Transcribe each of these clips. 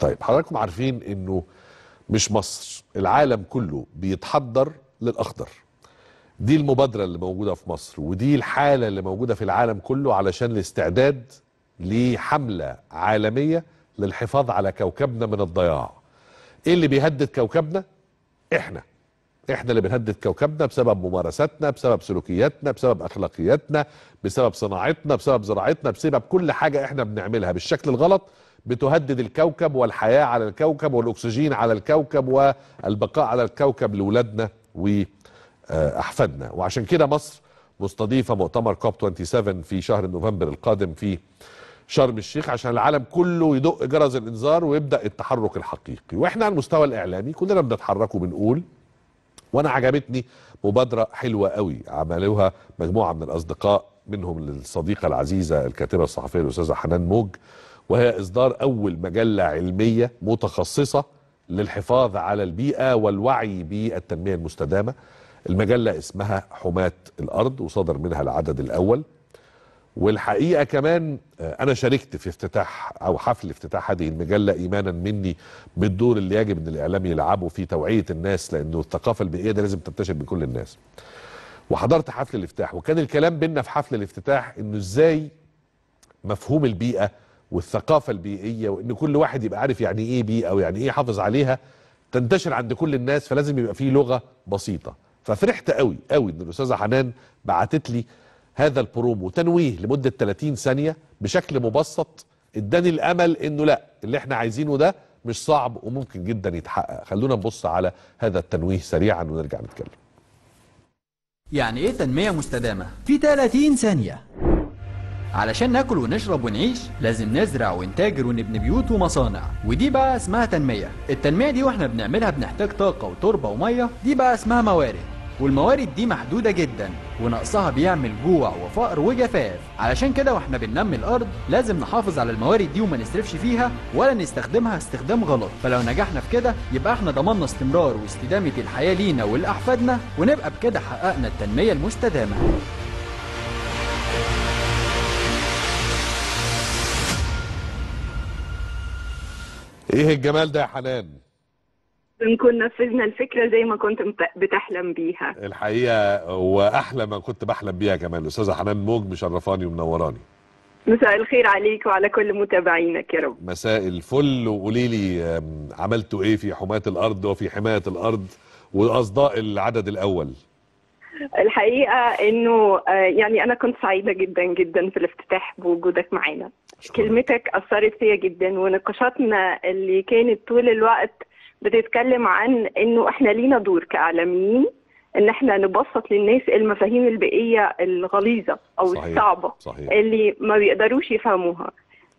طيب حضراتكم عارفين انه مش مصر العالم كله بيتحضر للاخضر دي المبادره اللي موجوده في مصر ودي الحاله اللي موجوده في العالم كله علشان الاستعداد لحمله عالميه للحفاظ على كوكبنا من الضياع ايه اللي بيهدد كوكبنا احنا احنا اللي بنهدد كوكبنا بسبب ممارساتنا بسبب سلوكياتنا بسبب اخلاقياتنا بسبب صناعتنا بسبب زراعتنا بسبب كل حاجه احنا بنعملها بالشكل الغلط بتهدد الكوكب والحياه على الكوكب والاكسجين على الكوكب والبقاء على الكوكب لاولادنا واحفادنا وعشان كده مصر مستضيفه مؤتمر كوب 27 في شهر نوفمبر القادم في شرم الشيخ عشان العالم كله يدق جرس الانذار ويبدا التحرك الحقيقي واحنا على المستوى الاعلامي كلنا بنتحرك وبنقول وانا عجبتني مبادره حلوه قوي عملوها مجموعه من الاصدقاء منهم الصديقه العزيزه الكاتبه الصحفيه الاستاذه حنان موج وهي اصدار اول مجله علميه متخصصه للحفاظ على البيئه والوعي بالتنميه المستدامه المجله اسمها حماه الارض وصدر منها العدد الاول والحقيقه كمان انا شاركت في افتتاح او حفل افتتاح هذه المجله ايمانا مني بالدور اللي يجب ان الاعلام يلعبه في توعيه الناس لانه الثقافه البيئيه دي لازم تنتشر بين كل الناس. وحضرت حفل الافتتاح وكان الكلام بينا في حفل الافتتاح انه ازاي مفهوم البيئه والثقافه البيئيه وان كل واحد يبقى عارف يعني ايه بيئه ويعني ايه يحافظ عليها تنتشر عند كل الناس فلازم يبقى فيه لغه بسيطه. ففرحت قوي قوي ان الاستاذه حنان بعتت لي هذا البرومو تنويه لمدة 30 ثانية بشكل مبسط اداني الامل انه لا اللي احنا عايزينه ده مش صعب وممكن جدا يتحقق خلونا نبص على هذا التنويه سريعا ونرجع نتكلم يعني ايه تنمية مستدامة؟ في 30 ثانية علشان ناكل ونشرب ونعيش لازم نزرع ونتاجر ونبني بيوت ومصانع ودي بقى اسمها تنمية التنمية دي واحنا بنعملها بنحتاج طاقة وتربة ومية دي بقى اسمها موارد والموارد دي محدودة جدا ونقصها بيعمل جوع وفقر وجفاف علشان كده واحنا بننمي الارض لازم نحافظ على الموارد دي وما نصرفش فيها ولا نستخدمها استخدام غلط فلو نجحنا في كده يبقى احنا ضمننا استمرار واستدامة الحياة لينا ولأحفادنا ونبقى بكده حققنا التنمية المستدامة ايه الجمال ده يا حنان نكون نفذنا الفكرة زي ما كنت مت- بتحلم بيها الحقيقه واحلى ما كنت بحلم بيها كمان الاستاذه حنان موج مشرفاني ومنوراني مساء الخير عليك وعلى كل متابعينك يا رب مساء الفل وقولي لي أم، عملتوا ايه في حمايه الارض وفي حمايه الارض واصداء العدد الاول الحقيقة انه آه، يعني انا كنت سعيدة جدا جدا في الافتتاح بوجودك معانا شكراً. كلمتك اثرت فيا جدا ونقاشاتنا اللي كانت طول الوقت بتتكلم عن انه احنا لينا دور كاعلاميين ان احنا نبسط للناس المفاهيم البيئية الغليظة او صحيح. الصعبة صحيح اللي ما بيقدروش يفهموها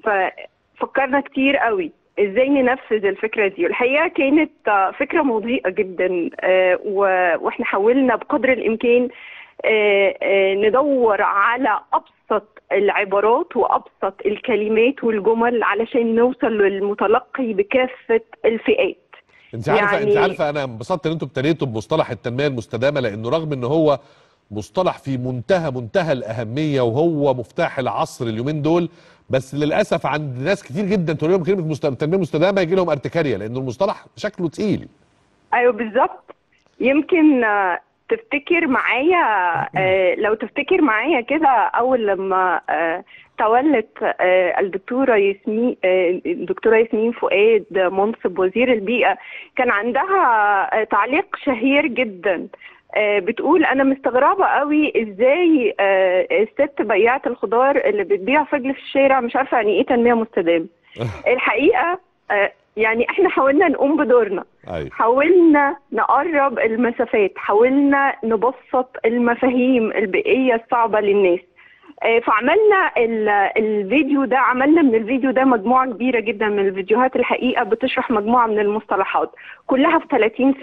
ففكرنا كتير قوي ازاي ننفذ الفكره دي والحقيقه كانت آه، فكره مضيئه جدا آه، و- واحنا حاولنا بقدر الامكان آه، آه، ندور على ابسط العبارات وابسط الكلمات والجمل علشان نوصل للمتلقي بكافه الفئات انت عارفه يعني- انت عارفه انا انبسطت ان انتوا ابتديتوا بمصطلح التنميه المستدامه لانه رغم ان هو مصطلح في منتهى منتهى الاهميه وهو مفتاح العصر اليومين دول بس للاسف عند ناس كتير جدا تقول لهم كلمه مست- تنميه مستدامه يجي لهم ارتكاريه لانه المصطلح شكله تقيل ايوه بالظبط يمكن آه، تفتكر معايا آه، لو تفتكر معايا كده اول لما آه، تولت آه، الدكتوره ياسمين آه، الدكتوره ياسمين فؤاد منصب وزير البيئه كان عندها آه، تعليق شهير جدا آه، بتقول انا مستغربه قوي ازاي آه، الست بياعه الخضار اللي بتبيع فجل في الشارع مش عارفه يعني ايه تنميه مستدامه الحقيقه آه، يعني احنا حاولنا نقوم بدورنا ايوه حاولنا نقرب المسافات حاولنا نبسط المفاهيم البيئية الصعبة للناس آه، فعملنا ال- الفيديو ده عملنا من الفيديو ده مجموعة كبيرة جدا من الفيديوهات الحقيقة بتشرح مجموعة من المصطلحات كلها في 30 ثانية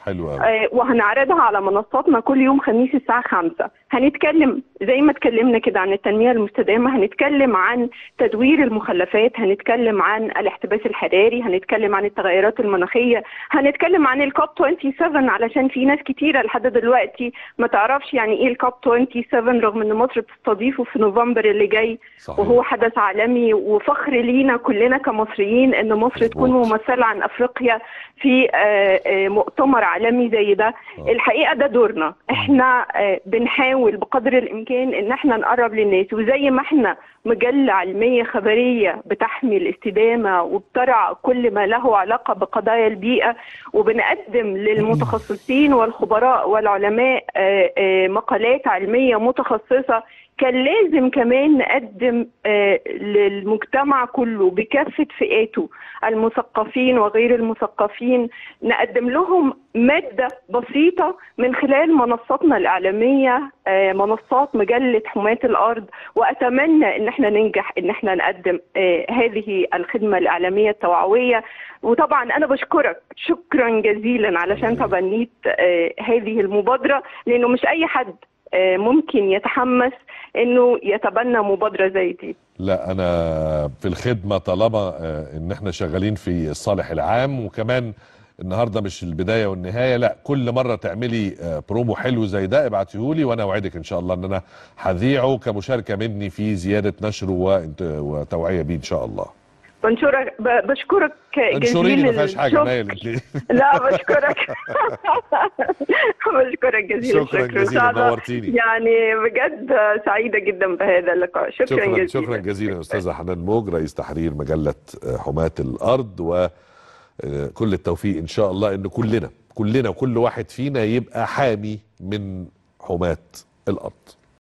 حلو قوي آه، وهنعرضها على منصاتنا كل يوم خميس الساعة خمسة هنتكلم زي ما اتكلمنا كده عن التنمية المستدامة هنتكلم عن تدوير المخلفات هنتكلم عن الاحتباس الحراري هنتكلم عن التغيرات المناخية هنتكلم عن الكوب 27 علشان في ناس كتيرة لحد دلوقتي ما تعرفش يعني ايه الكوب 27 رغم ان مصر بتستضيفه في نوفمبر اللي جاي صحيح. وهو حدث عالمي وفخر لينا كلنا كمصريين ان مصر مظبوط. تكون ممثلة عن افريقيا في آه، آه، مؤتمر عالمي زي ده آه. الحقيقه ده دورنا احنا آه، بنحاول بقدر الامكان ان احنا نقرب للناس وزي ما احنا مجله علميه خبريه بتحمي الاستدامه وبترعى كل ما له علاقه بقضايا البيئه وبنقدم للمتخصصين والخبراء والعلماء آه، آه، مقالات علميه متخصصه كان لازم كمان نقدم آه، للمجتمع كله بكافة فئاته المثقفين وغير المثقفين نقدم لهم مادة بسيطة من خلال منصاتنا الإعلامية آه، منصات مجلة حماة الأرض وأتمنى إن احنا ننجح إن احنا نقدم آه، هذه الخدمة الإعلامية التوعوية وطبعا أنا بشكرك شكرا جزيلا علشان تبنيت آه، هذه المبادرة لأنه مش أي حد آه، ممكن يتحمس انه يتبنى مبادره زي دي لا انا في الخدمه طالما آه، ان احنا شغالين في الصالح العام وكمان النهارده مش البدايه والنهايه لا كل مره تعملي آه، برومو حلو زي ده ابعتيهولي وانا اوعدك ان شاء الله ان انا هذيعه كمشاركه مني في زياده نشره وانت- وتوعيه بيه ان شاء الله بنشرك ب- بشكرك انشريني جزيل ما فيهاش حاجه الشكر. مايل انت لا بشكرك بشكرك جزيل شكراً الشكر جزيلاً، وسعادة. نورتيني. يعني بجد سعيده جدا بهذا اللقاء شكرا, شكرا جزيلا شكرا جزيلا استاذه حنان موج رئيس تحرير مجله آه، حماه الارض وكل التوفيق ان شاء الله ان كلنا كلنا وكل واحد فينا يبقى حامي من حماه الارض